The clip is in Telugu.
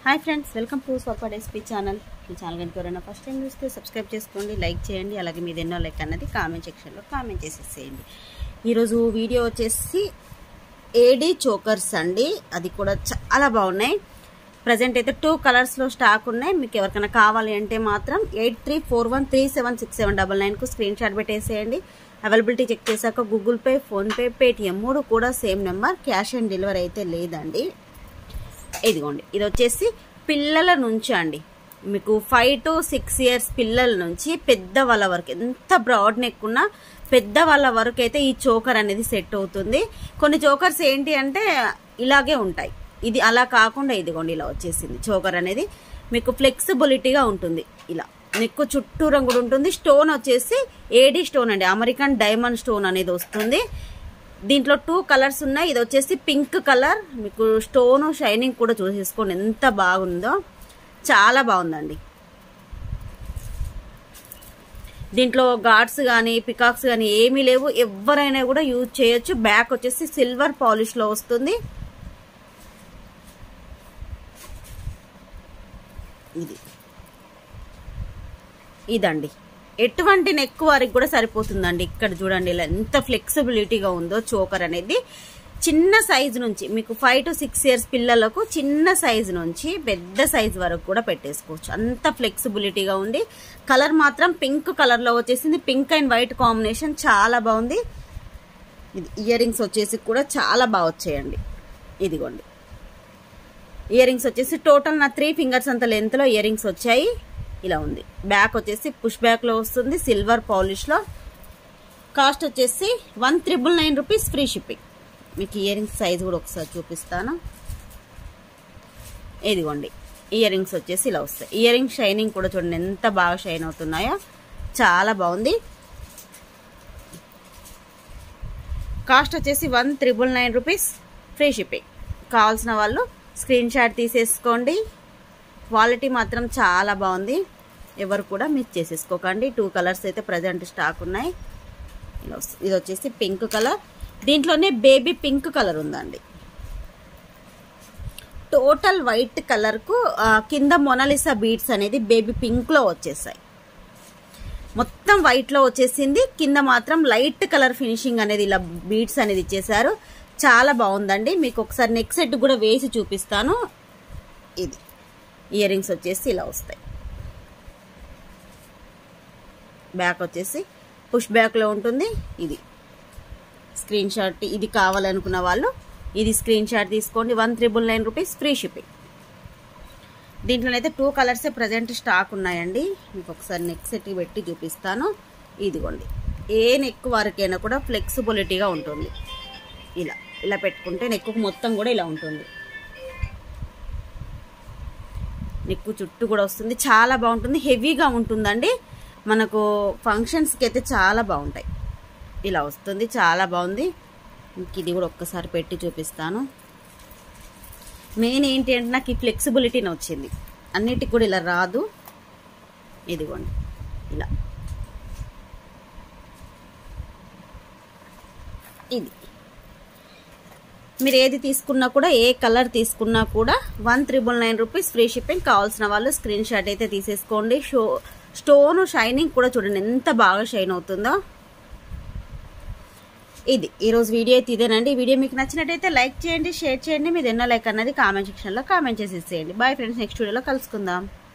హాయ్ ఫ్రెండ్స్ వెల్కమ్ టు స్వపడ్ ఎస్పీ ఛానల్ ఈ ఛానల్ కనుక ఎవరైనా ఫస్ట్ టైం చూస్తే సబ్స్క్రైబ్ చేసుకోండి లైక్ చేయండి అలాగే మీది ఎన్నో లైక్ అన్నది కామెంట్ సెక్షన్లో కామెంట్ చేసేసేయండి ఈరోజు వీడియో వచ్చేసి ఏడీ చోకర్స్ అండి అది కూడా చాలా బాగున్నాయి ప్రజెంట్ అయితే టూ కలర్స్లో స్టాక్ ఉన్నాయి మీకు ఎవరికైనా కావాలి అంటే మాత్రం eight three four one three seven six seven double నైన్కు స్క్రీన్ షాట్ పెట్టేసేయండి అవైలబిలిటీ చెక్ చేశాక గూగుల్ పే ఫోన్పే పేటిఎం మూడు కూడా same number cash on delivery అయితే లేదండి ఇదిగోండి ఇది వచ్చేసి పిల్లల నుంచి అండి మీకు ఫైవ్ టు సిక్స్ ఇయర్స్ పిల్లల నుంచి పెద్ద వాళ్ళ వరకు ఎంత బ్రాడ్ నెక్ ఉన్నా పెద్ద వాళ్ళ వరకు అయితే ఈ చోకర్ అనేది సెట్ అవుతుంది కొన్ని చోకర్స్ ఏంటి అంటే ఇలాగే ఉంటాయి ఇది అలా కాకుండా ఇదిగోండి ఇలా వచ్చేసింది చోకర్ అనేది మీకు ఫ్లెక్సిబిలిటీగా ఉంటుంది ఇలా నెక్ చుట్టూరం కూడా ఉంటుంది స్టోన్ వచ్చేసి ఏడీ స్టోన్ అండి అమెరికన్ డైమండ్ స్టోన్ అనేది వస్తుంది దీంట్లో టూ కలర్స్ ఉన్నాయి ఇది వచ్చేసి పింక్ కలర్ మీకు స్టోన్ షైనింగ్ కూడా చూసేసుకోండి ఎంత బాగుందో చాలా బాగుందండి దీంట్లో గాడ్స్ కానీ పికాక్స్ కానీ ఏమీ లేవు ఎవరైనా కూడా యూజ్ చేయొచ్చు బ్యాక్ వచ్చేసి సిల్వర్ పాలిష్లో వస్తుంది ఇది ఇదండి ఎటువంటి నెక్ వారికి కూడా సరిపోతుందండి ఇక్కడ చూడండి ఇలా ఎంత ఫ్లెక్సిబిలిటీగా ఉందో చోకర్ అనేది చిన్న సైజు నుంచి మీకు ఫైవ్ టు సిక్స్ ఇయర్స్ పిల్లలకు చిన్న సైజు నుంచి పెద్ద సైజు వరకు కూడా పెట్టేసుకోవచ్చు అంత ఫ్లెక్సిబిలిటీగా ఉంది కలర్ మాత్రం పింక్ కలర్లో వచ్చేసింది పింక్ అండ్ వైట్ కాంబినేషన్ చాలా బాగుంది ఇది ఇయర్ రింగ్స్ వచ్చేసి కూడా చాలా బాగా వచ్చాయండి ఇదిగోండి ఇయర్ రింగ్స్ వచ్చేసి టోటల్ నా త్రీ ఫింగర్స్ అంత లెంత్లో ఇయర్ రింగ్స్ వచ్చాయి ఇలా ఉంది బ్యాక్ వచ్చేసి పుష్ బ్యాక్లో వస్తుంది సిల్వర్ పాలిష్లో కాస్ట్ వచ్చేసి one triple nine rupees free shipping మీకు ఇయర్ రింగ్స్ సైజ్ కూడా ఒకసారి చూపిస్తాను ఇదిగోండి ఇయర్ రింగ్స్ వచ్చేసి ఇలా వస్తాయి ఇయర్ రింగ్ షైనింగ్ కూడా చూడండి ఎంత బాగా షైన్ అవుతున్నాయో చాలా బాగుంది కాస్ట్ వచ్చేసి one triple nine rupees free shipping కావాల్సిన వాళ్ళు స్క్రీన్ షాట్ తీసేసుకోండి క్వాలిటీ మాత్రం చాలా బాగుంది ఎవరు కూడా మిస్ చేసేసుకోకండి టూ కలర్స్ అయితే ప్రజెంట్ స్టాక్ ఉన్నాయి ఇది వచ్చేసి పింక్ కలర్ దీంట్లోనే బేబీ పింక్ కలర్ ఉందండి టోటల్ వైట్ కలర్కు కింద మొనలిసా బీడ్స్ అనేది బేబీ పింక్లో వచ్చేసాయి మొత్తం వైట్లో వచ్చేసింది కింద మాత్రం లైట్ కలర్ ఫినిషింగ్ అనేది ఇలా బీడ్స్ అనేది ఇచ్చేసారు చాలా బాగుందండి మీకు ఒకసారి నెక్ సెట్ కూడా వేసి చూపిస్తాను ఇది ఇయర్ రింగ్స్ వచ్చేసి ఇలా వస్తాయి బ్యాక్ వచ్చేసి పుష్ బ్యాక్లో ఉంటుంది ఇది స్క్రీన్ షాట్ ఇది కావాలనుకున్న వాళ్ళు ఇది స్క్రీన్ షాట్ తీసుకోండి one triple nine rupees free shipping దీంట్లోనైతే టూ కలర్సే ప్రజెంట్ స్టాక్ ఉన్నాయండి మీకు ఒకసారి నెక్ సెట్ పెట్టి చూపిస్తాను ఇదిగోండి ఏ నెక్ వరకైనా కూడా ఫ్లెక్సిబిలిటీగా ఉంటుంది ఇలా ఇలా పెట్టుకుంటే నెక్ మొత్తం కూడా ఇలా ఉంటుంది నెక్కు చుట్టూ కూడా వస్తుంది చాలా బాగుంటుంది హెవీగా ఉంటుందండి మనకు ఫంక్షన్స్కి అయితే చాలా బాగుంటాయి ఇలా వస్తుంది చాలా బాగుంది ఇంక ఇది కూడా ఒక్కసారి పెట్టి చూపిస్తాను మెయిన్ ఏంటి అంటే నాకు ఈ ఫ్లెక్సిబిలిటీని వచ్చింది అన్నిటికి కూడా ఇలా రాదు ఇదిగోండి ఇలా ఇది మీరు ఏది తీసుకున్నా కూడా ఏ కలర్ తీసుకున్నా కూడా one triple nine rupees free shipping కావాల్సిన వాళ్ళు స్క్రీన్ షాట్ అయితే తీసేసుకోండి షో స్టోన్ షైనింగ్ కూడా చూడండి ఎంత బాగా షైన్ అవుతుందో ఇది ఈరోజు వీడియో అయితే ఇదేనండి ఈ వీడియో మీకు నచ్చినట్టయితే లైక్ చేయండి షేర్ చేయండి మీరు ఎన్నో లైక్ అన్నది కామెంట్ సెక్షన్లో కామెంట్ చేసేసేయండి బాయ్ ఫ్రెండ్స్ నెక్స్ట్ వీడియోలో కలుసుకుందాం